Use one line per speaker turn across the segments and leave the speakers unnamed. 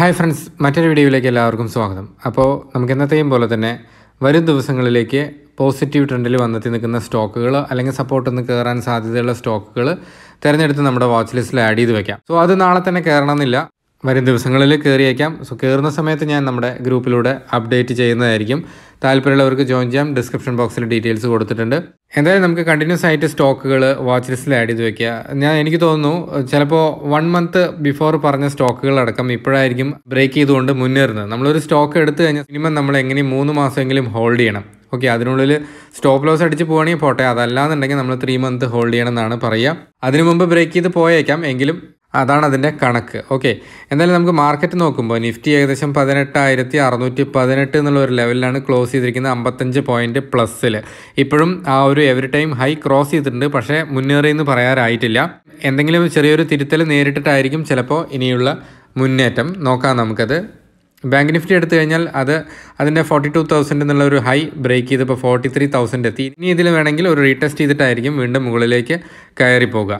hi friends മറ്റൊരു വീഡിയോയിലേക്ക് എല്ലാവർക്കും സ്വാഗതം അപ്പോൾ നമുക്ക് എന്നത്തെയും പോലെ തന്നെ വരും ദിവസങ്ങളിലേക്ക് പോസിറ്റീവ് ട്രെൻഡിൽ വന്നെത്തി നിൽക്കുന്ന സ്റ്റോക്കുകൾ അല്ലെങ്കിൽ സപ്പോർട്ട് ഒന്ന് കയറാൻ സാധ്യതയുള്ള സ്റ്റോക്കുകൾ തിരഞ്ഞെടുത്ത് നമ്മുടെ വാച്ച് ലിസ്റ്റിൽ ആഡ് ചെയ്ത് വെക്കാം സോ അത് നാളെ തന്നെ കയറണമെന്നില്ല വരും ദിവസങ്ങളിൽ കയറിയേക്കാം സോ കയറുന്ന സമയത്ത് ഞാൻ നമ്മുടെ ഗ്രൂപ്പിലൂടെ അപ്ഡേറ്റ് ചെയ്യുന്നതായിരിക്കും താല്പര്യമുള്ളവർക്ക് ജോയിൻ ചെയ്യാം ഡിസ്ക്രിപ്ഷൻ ബോക്സിൽ ഡീറ്റെയിൽസ് കൊടുത്തിട്ടുണ്ട് എന്തായാലും നമുക്ക് കണ്ടിന്യൂസ് ആയിട്ട് സ്റ്റോക്കുകൾ വാച്ച് ലിസ്റ്റിൽ ആഡ് ചെയ്ത് വെക്കുക ഞാൻ എനിക്ക് തോന്നുന്നു ചിലപ്പോൾ വൺ മന്ത് ബിഫോർ പറഞ്ഞ സ്റ്റോക്കുകൾ അടക്കം ഇപ്പോഴായിരിക്കും ബ്രേക്ക് ചെയ്തുകൊണ്ട് മുന്നേറുന്നത് നമ്മളൊരു സ്റ്റോക്ക് എടുത്തു കഴിഞ്ഞാൽ മിനിമം നമ്മൾ എങ്ങനെയും മൂന്ന് മാസമെങ്കിലും ഹോൾഡ് ചെയ്യണം ഓക്കെ അതിനുള്ളിൽ സ്റ്റോപ്പ് ലോസ് അടിച്ച് പോവുകയാണെങ്കിൽ പോട്ടെ അതല്ലാന്നുണ്ടെങ്കിൽ നമ്മൾ ത്രീ മന്ത് ഹോൾഡ് ചെയ്യണം എന്നാണ് പറയുക അതിനു മുമ്പ് ബ്രേക്ക് ചെയ്ത് പോയേക്കാം എങ്കിലും അതാണ് അതിൻ്റെ കണക്ക് ഓക്കെ എന്തായാലും നമുക്ക് മാർക്കറ്റ് നോക്കുമ്പോൾ നിഫ്റ്റി ഏകദേശം പതിനെട്ടായിരത്തി അറുന്നൂറ്റി പതിനെട്ട് എന്നുള്ള ഒരു ലെവലിലാണ് ക്ലോസ് ചെയ്തിരിക്കുന്നത് അമ്പത്തഞ്ച് പോയിന്റ് പ്ലസ്സിൽ ഇപ്പോഴും ആ ഒരു എവറി ടൈം ഹൈ ക്രോസ് ചെയ്തിട്ടുണ്ട് പക്ഷേ മുന്നേറിയെന്ന് പറയാറായിട്ടില്ല എന്തെങ്കിലും ചെറിയൊരു തിരുത്തൽ നേരിട്ടിട്ടായിരിക്കും ചിലപ്പോൾ ഇനിയുള്ള മുന്നേറ്റം നോക്കാം നമുക്കത് ബാങ്ക് നിഫ്റ്റി എടുത്തു കഴിഞ്ഞാൽ അത് അതിൻ്റെ ഫോർട്ടി ടു തൗസൻഡ് എന്നുള്ള ഒരു ഹൈ ബ്രേക്ക് ചെയ്തപ്പോൾ ഫോർട്ടി ത്രീ തൗസൻഡ് എത്തി ഇനി ഇതിൽ വേണമെങ്കിൽ ഒരു റീടെസ്റ്റ് ചെയ്തിട്ടായിരിക്കും വീണ്ടും മുകളിലേക്ക് കയറി പോകുക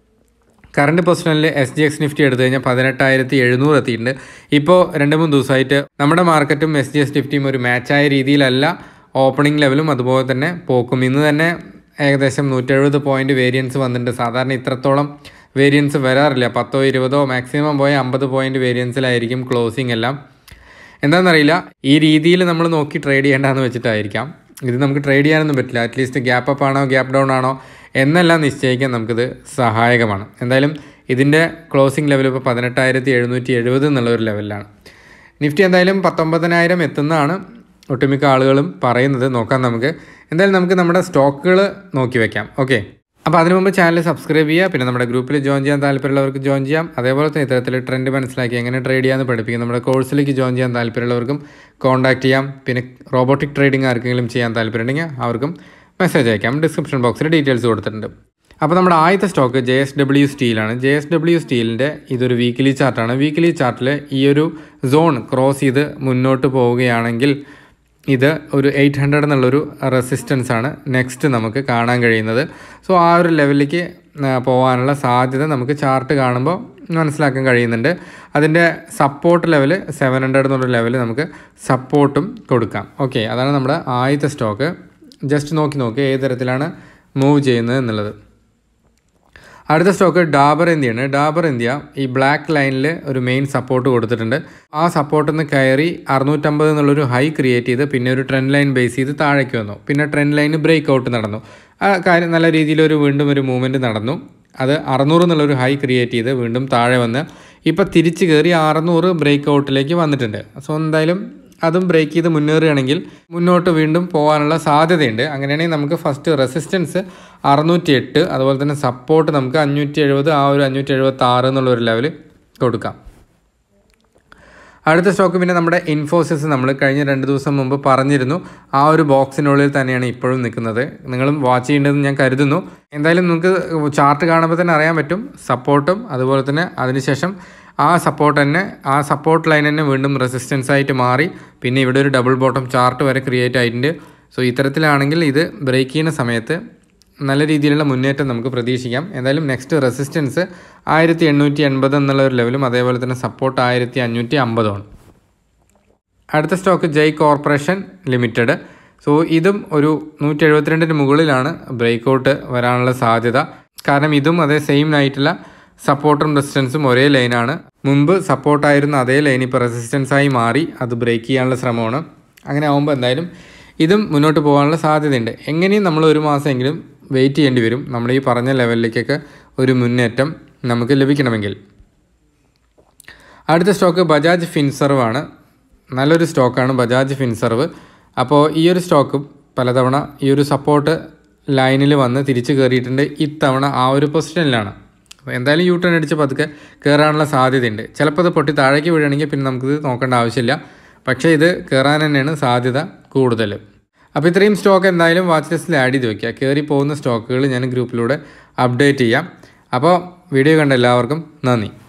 കറണ്ട് പൊസിഷനിൽ എസ് ജി എക്സ് നിഫ്റ്റി എടുത്തു കഴിഞ്ഞാൽ പതിനെട്ടായിരത്തി എഴുന്നൂറ് എത്തിയിട്ടുണ്ട് ഇപ്പോൾ രണ്ട് മൂന്ന് ദിവസമായിട്ട് നമ്മുടെ മാർക്കറ്റും എസ് ജി എസ് നിഫ്റ്റിയും ഒരു മാച്ചായ രീതിയിലല്ല ഓപ്പണിംഗ് ലെവലും അതുപോലെ തന്നെ പോക്കും ഇന്ന് തന്നെ ഏകദേശം നൂറ്റെഴുപത് പോയിന്റ് വേരിയൻസ് വന്നിട്ടുണ്ട് സാധാരണ ഇത്രത്തോളം വേരിയൻസ് വരാറില്ല പത്തോ ഇരുപതോ മാക്സിമം പോയ അമ്പത് പോയിന്റ് വേരിയൻസിലായിരിക്കും ക്ലോസിംഗ് എല്ലാം എന്താണെന്നറിയില്ല ഈ രീതിയിൽ നമ്മൾ നോക്കി ട്രേഡ് ചെയ്യേണ്ടതെന്ന് വെച്ചിട്ടായിരിക്കാം ഇത് നമുക്ക് ട്രേഡ് ചെയ്യാനൊന്നും പറ്റില്ല അറ്റ്ലീസ്റ്റ് ഗ്യാപ്പ് അപ്പ് ആണോ ഗ്യാപ്പ് ഡൗൺ ആണോ എന്നെല്ലാം നിശ്ചയിക്കാൻ നമുക്കിത് സഹായകമാണ് എന്തായാലും ഇതിൻ്റെ ക്ലോസിംഗ് ലെവൽ ഇപ്പോൾ പതിനെട്ടായിരത്തി എഴുന്നൂറ്റി എഴുപത് എന്നുള്ള ഒരു ലെവലിലാണ് നിഫ്റ്റി എന്തായാലും പത്തൊമ്പതിനായിരം എത്തുന്നതാണ് ഒട്ടുമിക്ക ആളുകളും പറയുന്നത് നോക്കാം നമുക്ക് എന്തായാലും നമുക്ക് നമ്മുടെ സ്റ്റോക്കുകൾ നോക്കി വെക്കാം ഓക്കെ അപ്പോൾ അതിനു മുമ്പ് ചാനൽ സബ്സ്ക്രൈബ് ചെയ്യുക പിന്നെ നമ്മുടെ ഗ്രൂപ്പിൽ ജോയിൻ ചെയ്യാൻ താല്പര്യമുള്ളവർക്ക് ജോയിൻ ചെയ്യാം അതേപോലെ തന്നെ ഇത്തരത്തിൽ ട്രെൻഡ് മനസ്സിലാക്കി എങ്ങനെ ട്രേഡ് ചെയ്യാമെന്ന് പഠിപ്പിക്കും നമ്മുടെ കോഴ്സിലേക്ക് ജോയിൻ ചെയ്യാൻ താല്പര്യമുള്ളവർക്കും കോൺടാക്ട് ചെയ്യാം പിന്നെ റോബോട്ടിക് ട്രേഡിംഗ് ആർക്കെങ്കിലും ചെയ്യാൻ താല്പര്യമുണ്ടെങ്കിൽ അവർക്കും മെസ്സേജ് അയക്കാം ഡിസ്ക്രിപ്ഷൻ ബോക്സിൽ ഡീറ്റെയിൽസ് കൊടുത്തിട്ടുണ്ട് അപ്പോൾ നമ്മുടെ ആദ്യത്തെ സ്റ്റോക്ക് ജെ എസ് ഡബ്ല്യു സ്റ്റീലാണ് ജെ എസ് ഡബ്ല്യു സ്റ്റീലിൻ്റെ ഇതൊരു വീക്കിലി ചാർട്ടാണ് വീക്കിലി ചാർട്ടിൽ ഈ ഒരു സോൺ ക്രോസ് ചെയ്ത് മുന്നോട്ട് പോവുകയാണെങ്കിൽ ഇത് ഒരു എയ്റ്റ് ഹൺഡ്രഡ് എന്നുള്ളൊരു റെസിസ്റ്റൻസ് ആണ് നെക്സ്റ്റ് നമുക്ക് കാണാൻ കഴിയുന്നത് സോ ആ ഒരു ലെവലിലേക്ക് പോകാനുള്ള സാധ്യത നമുക്ക് ചാർട്ട് കാണുമ്പോൾ മനസ്സിലാക്കാൻ കഴിയുന്നുണ്ട് അതിൻ്റെ സപ്പോർട്ട് ലെവൽ സെവൻ ഹൺഡ്രഡ് എന്നുള്ള ലെവൽ നമുക്ക് സപ്പോർട്ടും കൊടുക്കാം ഓക്കെ അതാണ് നമ്മുടെ ആദ്യത്തെ സ്റ്റോക്ക് ജസ്റ്റ് നോക്കി നോക്കി ഏത് തരത്തിലാണ് മൂവ് ചെയ്യുന്നത് എന്നുള്ളത് അടുത്ത സ്റ്റോക്ക് ഡാബർ ഇന്ത്യയാണ് ഡാബർ ഇന്ത്യ ഈ ബ്ലാക്ക് ലൈനിൽ ഒരു മെയിൻ സപ്പോർട്ട് കൊടുത്തിട്ടുണ്ട് ആ സപ്പോർട്ടിൽ നിന്ന് കയറി അറുന്നൂറ്റമ്പത് എന്നുള്ളൊരു ഹൈ ക്രിയേറ്റ് ചെയ്ത് പിന്നെ ഒരു ട്രെൻഡ് ലൈൻ ബേസ് ചെയ്ത് താഴേക്ക് വന്നു പിന്നെ ട്രെൻഡ് ലൈന് ബ്രേക്ക് ഔട്ട് നടന്നു ആ കാര്യം നല്ല രീതിയിൽ ഒരു വീണ്ടും ഒരു മൂവ്മെൻറ്റ് നടന്നു അത് അറുന്നൂറ് എന്നുള്ളൊരു ഹൈ ക്രിയേറ്റ് ചെയ്ത് വീണ്ടും താഴെ വന്ന് ഇപ്പോൾ തിരിച്ച് കയറി അറുന്നൂറ് ബ്രേക്ക് ഔട്ടിലേക്ക് വന്നിട്ടുണ്ട് സോ എന്തായാലും അതും ബ്രേക്ക് ചെയ്ത് മുന്നേറുകയാണെങ്കിൽ മുന്നോട്ട് വീണ്ടും പോകാനുള്ള സാധ്യതയുണ്ട് അങ്ങനെയാണെങ്കിൽ നമുക്ക് ഫസ്റ്റ് റെസിസ്റ്റൻസ് അറുന്നൂറ്റി എട്ട് അതുപോലെ തന്നെ സപ്പോർട്ട് നമുക്ക് അഞ്ഞൂറ്റി എഴുപത് ആ ഒരു അഞ്ഞൂറ്റി എഴുപത്തി ആറ് എന്നുള്ള ഒരു ലെവൽ കൊടുക്കാം അടുത്ത സ്റ്റോക്ക് പിന്നെ നമ്മുടെ ഇൻഫോസിസ് നമ്മൾ കഴിഞ്ഞ രണ്ട് ദിവസം മുമ്പ് പറഞ്ഞിരുന്നു ആ ഒരു ബോക്സിനുള്ളിൽ തന്നെയാണ് ഇപ്പോഴും നിൽക്കുന്നത് നിങ്ങളും വാച്ച് ചെയ്യേണ്ടതെന്ന് ഞാൻ കരുതുന്നു എന്തായാലും നിങ്ങൾക്ക് ചാർട്ട് കാണുമ്പോൾ തന്നെ അറിയാൻ പറ്റും സപ്പോർട്ടും അതുപോലെ തന്നെ അതിനുശേഷം ആ സപ്പോർട്ട് തന്നെ ആ സപ്പോർട്ട് ലൈൻ തന്നെ വീണ്ടും റെസിസ്റ്റൻസ് ആയിട്ട് മാറി പിന്നെ ഇവിടെ ഒരു ഡബിൾ ബോട്ടം ചാർട്ട് വരെ ക്രിയേറ്റ് ആയിട്ടുണ്ട് സോ ഇത്തരത്തിലാണെങ്കിൽ ഇത് ബ്രേക്ക് ചെയ്യുന്ന സമയത്ത് നല്ല രീതിയിലുള്ള മുന്നേറ്റം നമുക്ക് പ്രതീക്ഷിക്കാം എന്തായാലും നെക്സ്റ്റ് റെസിസ്റ്റൻസ് ആയിരത്തി എണ്ണൂറ്റി എൺപത് എന്നുള്ള ഒരു ലെവലും അതേപോലെ തന്നെ സപ്പോർട്ട് ആയിരത്തി അഞ്ഞൂറ്റി അമ്പതുമാണ് അടുത്ത stock Jai corporation limited so ഇതും ഒരു നൂറ്റി എഴുപത്തിരണ്ടിന് മുകളിലാണ് ബ്രേക്ക് ഔട്ട് വരാനുള്ള സാധ്യത കാരണം ഇതും അതേ സെയിം ആയിട്ടുള്ള സപ്പോർട്ടും റെസിസ്റ്റൻസും ഒരേ ലൈനാണ് മുമ്പ് സപ്പോർട്ടായിരുന്ന അതേ ലൈൻ ഇപ്പോൾ റെസിസ്റ്റൻസായി മാറി അത് ബ്രേക്ക് ചെയ്യാനുള്ള ശ്രമമാണ് അങ്ങനെ ആകുമ്പോൾ എന്തായാലും ഇതും മുന്നോട്ട് പോകാനുള്ള സാധ്യതയുണ്ട് എങ്ങനെയും നമ്മൾ ഒരു മാസമെങ്കിലും വെയിറ്റ് ചെയ്യേണ്ടി വരും നമ്മൾ ഈ പറഞ്ഞ ലെവലിലേക്കൊക്കെ ഒരു മുന്നേറ്റം നമുക്ക് ലഭിക്കണമെങ്കിൽ അടുത്ത സ്റ്റോക്ക് ബജാജ് ഫിൻസർവ് ആണ് നല്ലൊരു സ്റ്റോക്കാണ് ബജാജ് ഫിൻസർവ് അപ്പോൾ ഈ ഒരു സ്റ്റോക്കും പലതവണ ഈ ഒരു സപ്പോർട്ട് ലൈനിൽ വന്ന് തിരിച്ചു കയറിയിട്ടുണ്ട് ഇത്തവണ ആ ഒരു പൊസിഷനിലാണ് അപ്പോൾ എന്തായാലും യൂ ടേൺ അടിച്ച് പതുക്കെ കയറാനുള്ള സാധ്യതയുണ്ട് ചിലപ്പോൾ അത് പൊട്ടി താഴേക്ക് വീഴുകയാണെങ്കിൽ പിന്നെ നമുക്കിത് നോക്കേണ്ട ആവശ്യമില്ല പക്ഷേ ഇത് കയറാൻ തന്നെയാണ് സാധ്യത കൂടുതൽ അപ്പോൾ ഇത്രയും സ്റ്റോക്ക് എന്തായാലും വാച്ച് ലിസ്റ്റിൽ ആഡ് ചെയ്ത് വയ്ക്കുക കയറി പോകുന്ന സ്റ്റോക്കുകൾ ഞാൻ ഗ്രൂപ്പിലൂടെ അപ്ഡേറ്റ് ചെയ്യാം അപ്പോൾ വീഡിയോ കണ്ട എല്ലാവർക്കും നന്ദി